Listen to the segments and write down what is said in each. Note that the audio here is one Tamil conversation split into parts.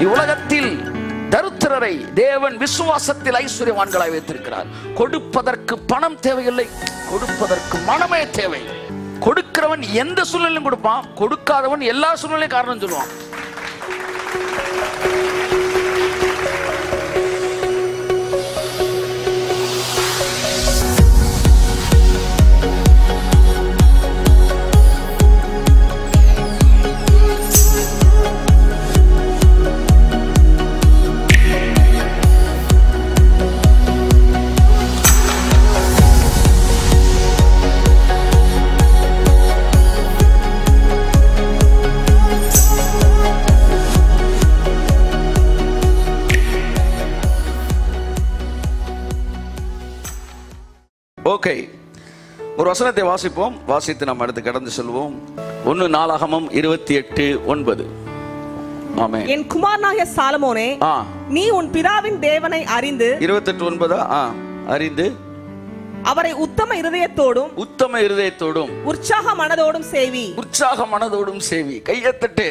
இவ்வுலகத்தில் தருத்திரரை தேவன் விசுவாசத்தில் ஐஸ்வர்யவான்களாய் வைத்திருக்கிறார் கொடுப்பதற்கு பணம் தேவையில்லை கொடுப்பதற்கு மனமே தேவை கொடுக்கிறவன் எந்த சூழ்நிலையும் கொடுப்பான் கொடுக்காதவன் எல்லா சூழ்நிலையும் காரணம் சொல்லுவான் ஓகே ஒரு வசனத்தை வாசிப்போம் வாசித்து நாம் அடுத்து கடந்து செல்வோம் ஒன்னு நாளாகமம் இருபத்தி எட்டு ஒன்பது ஆமே என் குமாரனாகிய சாலமோனே ஆ நீ உன் பிதாவின் தேவனை அறிந்து இருபத்தெட்டு ஒன்பதா ஆ அறிந்து அவரை உத்தம இருதயத்தோடும் உத்தம இருதயத்தோடும் உற்சாக மனதோடும் சேவி உற்சாக மனதோடும் சேவி கையத்தட்டு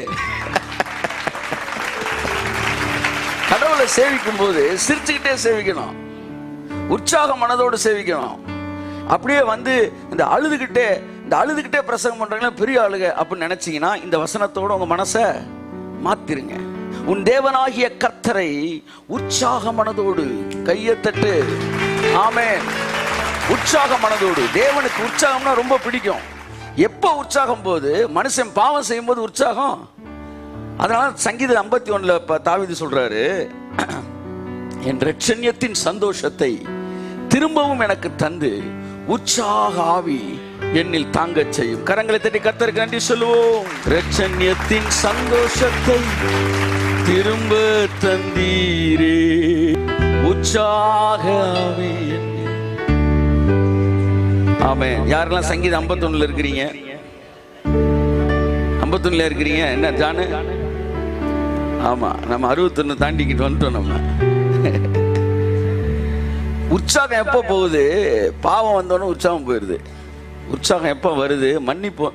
கடவுளை சேவிக்கும் போது சிரிச்சுக்கிட்டே சேவிக்கணும் உற்சாக மனதோடு சேவிக்கணும் அப்படியே வந்து இந்த அழுதுகிட்டே இந்த அழுதுகிட்டே பிரசங்கம் பண்றாங்களா பெரிய ஆளுக அப்படின்னு நினைச்சீங்கன்னா இந்த வசனத்தோட உங்க மனசை மாத்திருங்க உன் தேவனாகிய கர்த்தரை உற்சாக மனதோடு கையத்தட்டு ஆமென் உற்சாக மனதோடு தேவனுக்கு உற்சாகம்னா ரொம்ப பிடிக்கும் எப்போ உற்சாகம் போது மனுஷன் பாவம் செய்யும் போது உற்சாகம் அதனால சங்கீதம் ஐம்பத்தி ஒண்ணுல இப்ப தாவீது சொல்றாரு என் ரட்சண்யத்தின் சந்தோஷத்தை திரும்பவும் எனக்கு தந்து உற்சாக ஆவி என்னில் தாங்கச் செய்யும் கரங்களை தட்டி கர்த்தருக்கு நன்றி சொல்லுவோம் ரட்சண்யத்தின் சந்தோஷத்தை திரும்ப தந்தீரே உற்சாக ஆவி என்னில் ஆமே யாரெல்லாம் சங்கீதம் ஐம்பத்தொன்னுல இருக்கிறீங்க ஐம்பத்தொன்னுல இருக்கிறீங்க என்ன ஜானு ஆமா நம்ம அறுபத்தொன்னு தாண்டிக்கிட்டு வந்துட்டோம் நம்ம உற்சாகம் எப்போ போகுது பாவம் வந்தோன்னு உற்சாகம் போயிடுது உற்சாகம் எப்போ வருது மன்னிப்பு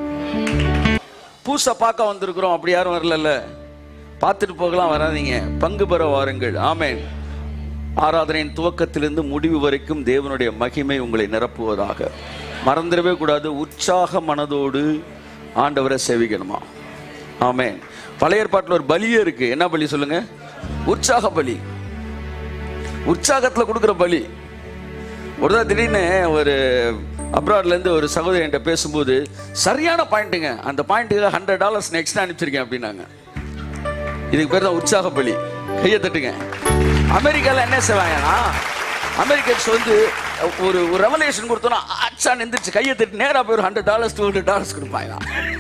பூசை பார்க்க வந்திருக்கிறோம் அப்படி யாரும் வரலல்ல பார்த்துட்டு போகலாம் வராதீங்க பங்கு பெற வாருங்கள் ஆமென் ஆராதனையின் துவக்கத்திலிருந்து முடிவு வரைக்கும் தேவனுடைய மகிமை உங்களை நிரப்புவதாக மறந்துடவே கூடாது உற்சாக மனதோடு ஆண்டவரை சேவிக்கணுமா ஆமென் பழைய ஏற்பாட்டில் ஒரு பலியே இருக்கு என்ன பலி சொல்லுங்க உற்சாக பலி உற்சாகத்துல கொடுக்குற பலி ஒரு தடவை திடீர்னு ஒரு அப்ராட்ல இருந்து ஒரு சகோதரி என்கிட்ட பேசும்போது சரியான பாயிண்ட்டுங்க அந்த பாயிண்ட்டுக்கு ஹண்ட்ரட் டாலர்ஸ் நெக்ஸ்ட் அனுப்பிச்சிருக்கேன் அப்படின்னாங்க இதுக்கு பேர் தான் உற்சாக பலி கையை தட்டுங்க அமெரிக்கால என்ன செய்வாங்கன்னா அமெரிக்கன்ஸ் வந்து ஒரு ஒரு ரெவலேஷன் கொடுத்தோன்னா அச்சா நிந்திரிச்சு கையை தட்டி நேரா போய் ஒரு hundred dollars two hundred dollars கொடுப்பாங்க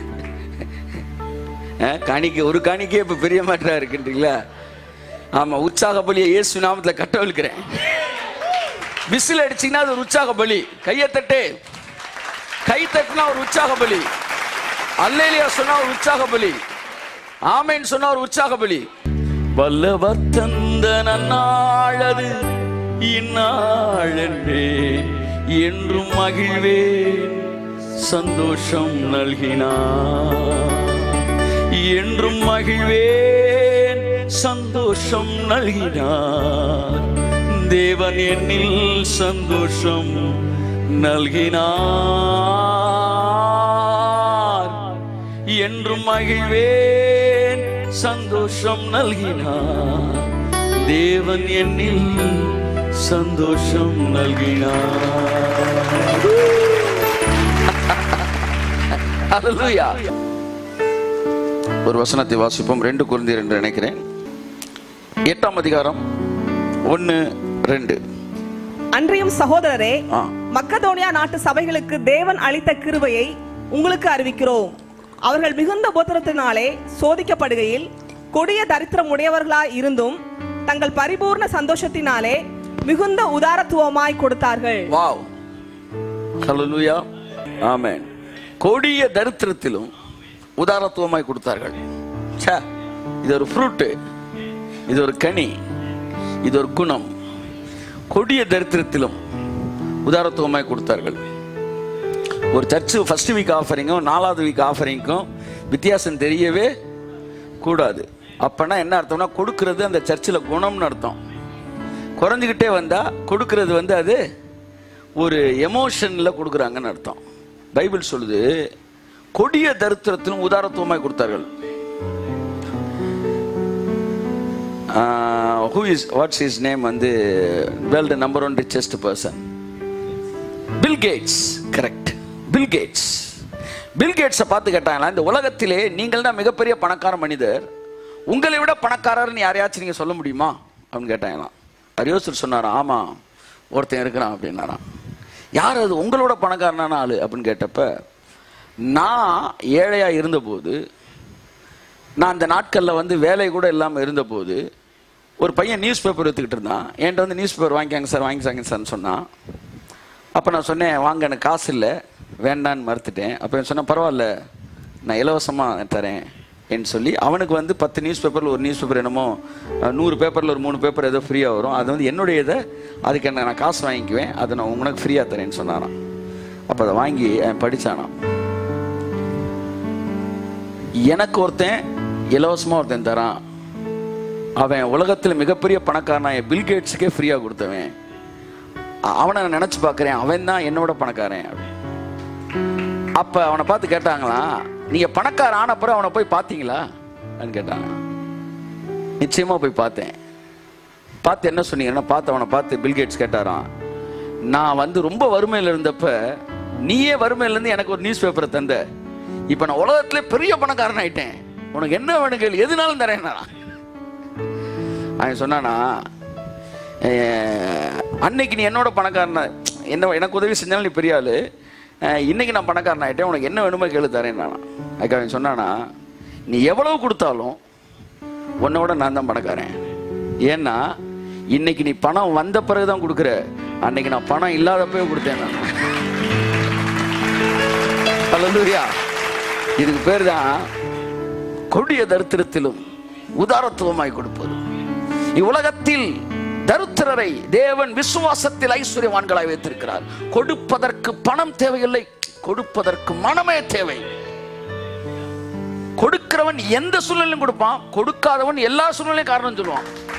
அஹ், காணிக்கை ஒரு காணிக்கே இப்போ பெரிய மாற்றா இருக்குன்றீங்களா ஆமா உற்சாக பலியை இயேசு நாமத்துல கட்டவிழ்க்கிறேன் விசில் அடிச்சீங்கன்னா அது ஒரு உற்சாக பலி கையை தட்டு கை தட்டுனா ஒரு உற்சாக பலி அல்லேலியா சொன்னா ஒரு உற்சாக பலி ஆமேன் சொன்னா ஒரு உற்சாக பலி வல்லவர் தந்த நன்னாழது இந்நாளென்றே என்றும் மகிழ்வேன் சந்தோஷம் நல்கினார் என்றும் மகிழ்வேன் சந்தோஷம் நல்கினார் தேவன் என்னில் சந்தோஷம் நல்கினார் என்றும் மகிழ்வேன் சந்தோஷம் நல்கினார் தேவன் என்னில் சந்தோஷம் நல்கினார் Hallelujah. ஒரு வசனத்தை வாசிப்போம் ரெண்டு குருந்தியர் என்று நினைக்கிறேன் எட்டாம் அதிகாரம் ஒன்னு ரெண்டு அன்றியும் சகோதரரே ஆ. மக்கதோனியா நாட்டு சபைகளுக்கு தேவன் அளித்த கிருபையை உங்களுக்கு அறிவிக்கிறோம் அவர்கள் மிகுந்த உபத்திரத்தினாலே சோதிக்கப்படுகையில் கொடிய தரித்திரம் உடையவர்களாய் இருந்தும் தங்கள் பரிபூர்ண சந்தோஷத்தினாலே மிகுந்த உதாரத்துவமாய் கொடுத்தார்கள் வாவ் ஹalleluya ஆமென் கொடிய தரித்திரத்திலும் உதாரத்துவமாய் கொடுத்தார்கள் ச்சே, இது ஒரு ஃப்ரூட்டு இது ஒரு கனி இது ஒரு குணம் கொடிய தரித்திரத்திலும் உதாரத்துவமாய் கொடுத்தார்கள் ஒரு சர்ச்சு ஃபர்ஸ்ட் வீக் ஆஃபரிங்கும் நாலாவது வீக் ஆஃபரிங்க்கும் வித்தியாசம் தெரியவே கூடாது அப்பனா என்ன அர்த்தம்னா கொடுக்கிறது அந்த சர்ச்சில் குணம்னு அர்த்தம் குறைஞ்சிக்கிட்டே வந்தா கொடுக்கிறது வந்து அது ஒரு எமோஷன்ல கொடுக்குறாங்கன்னு அர்த்தம் பைபிள் சொல்லுது கொடிய தரித்திரத்திலும் உதாரத்துவமாய் கொடுத்தார்கள் who is what's is name வந்து world number one richest person Bill Gates correct Bill Gates Bill கேட்ஸை பார்த்து கேட்டாங்களா இந்த உலகத்திலே நீங்கள் தான் மிகப்பெரிய பணக்கார மனிதர் உங்களை விட பணக்காரர்னு யாரையாச்சும் நீங்கள் சொல்ல முடியுமா அப்படின்னு கேட்டாங்களாம் அவர் யோசிச்சு சொன்னாராம் ஆமாம் ஒருத்தன் இருக்கிறான் அப்படின்னாராம் யார் அது உங்களோட பணக்காரனான ஆளு அப்படின்னு கேட்டப்ப நான் ஏழையாக இருந்தபோது நான் அந்த நாட்களில் வந்து வேலை கூட இல்லாமல் இருந்தபோது ஒரு பையன் நியூஸ் பேப்பர் எடுத்துக்கிட்டு இருந்தான் என்கிட்ட வந்து நியூஸ் பேப்பர் வாங்கிக்காங்க சார் வாங்கிக்காங்க சார்னு சொன்னான் அப்போ நான் சொன்னேன் வாங்க எனக்கு காசு இல்லை வேண்டான்னு மறுத்துட்டேன் அப்போ சொன்னேன் பரவாயில்ல நான் இலவசமாக தரேன் என்று சொல்லி அவனுக்கு வந்து பத்து நியூஸ் பேப்பரில் ஒரு நியூஸ் பேப்பர் என்னமோ அஹ், நூறு பேப்பரில் ஒரு மூணு பேப்பர் ஏதோ ஃப்ரீயாக வரும் அது வந்து என்னுடைய இதை அதுக்கு என்ன நான் காசு வாங்கிக்குவேன் அதை நான் உனக்கு ஃப்ரீயாக தரேன்னு சொன்னாராம் அப்போ அதை வாங்கி அவன் படிச்சானாம் எனக்கு ஒருத்தன் இலவசமாக ஒருத்தன் தரான் அவன் உலகத்தில் மிகப்பெரிய பணக்காரனா என் பில் கேட்ஸுக்கே ஃப்ரீயாக கொடுத்தவன் அ- அவனை நான் நினச்சி பார்க்குறேன் அவன் தான் என்னோட பணக்காரன் அப்படின்னு அப்போ அவனை பார்த்து கேட்டாங்களா நீங்கள் பணக்கார ஆன பிறகு அவனை போய் பார்த்தீங்களா அப்படின்னு கேட்டாங்க நிச்சயமாக போய் பார்த்தேன் பார்த்து என்ன சொன்னீங்கன்னா பார்த்து அவனை பார்த்து பில்கேட்ஸ் கேட்டாராம் நான் வந்து ரொம்ப வறுமையில் இருந்தப்ப நீயே வறுமையில இருந்து எனக்கு ஒரு நியூஸ் பேப்பரை தந்த இப்போ நான் உலகத்திலே பெரிய பணக்காரன் ஆயிட்டேன் உனக்கு என்ன வேணும் கேள்வி எதுனாலும் தரேன் அவன் சொன்னானா "அஹ், அன்னைக்கு நீ என்னோட பணக்காரன என்ன எனக்கு உதவி செஞ்சாலும் நீ பெரிய ஆளு அஹ், இன்னைக்கு நான் பணக்காரன் ஆயிட்டேன் உனக்கு என்ன வேணுமோ கேளு தரேன் நானா அதுக்கு அவன் சொன்னானா நீ எவ்வளவு கொடுத்தாலும் உன்னோட நான் தான் பணக்காரன் ஏன்னா இன்னைக்கு நீ பணம் வந்த பிறகு தான் கொடுக்குற அன்னைக்கு நான் பணம் இல்லாதப்பவே கொடுத்தேன் நான் அல்லேலூயா இதுக்கு பேர் தான் கொடிய தரித்திரத்திலும் உதாரத்துவமாய் கொடுப்பது இவ்வுலகத்தில் தரித்திரரை தேவன் விசுவாசத்தில் ஐஸ்வர்யவான்களாய் வைத்திருக்கிறார் கொடுப்பதற்கு பணம் தேவையில்லை கொடுப்பதற்கு மனமே தேவை கொடுக்கிறவன் எந்த சூழ்நிலையும் கொடுப்பான் கொடுக்காதவன் எல்லா சூழ்நிலையும் காரணம் சொல்லுவான்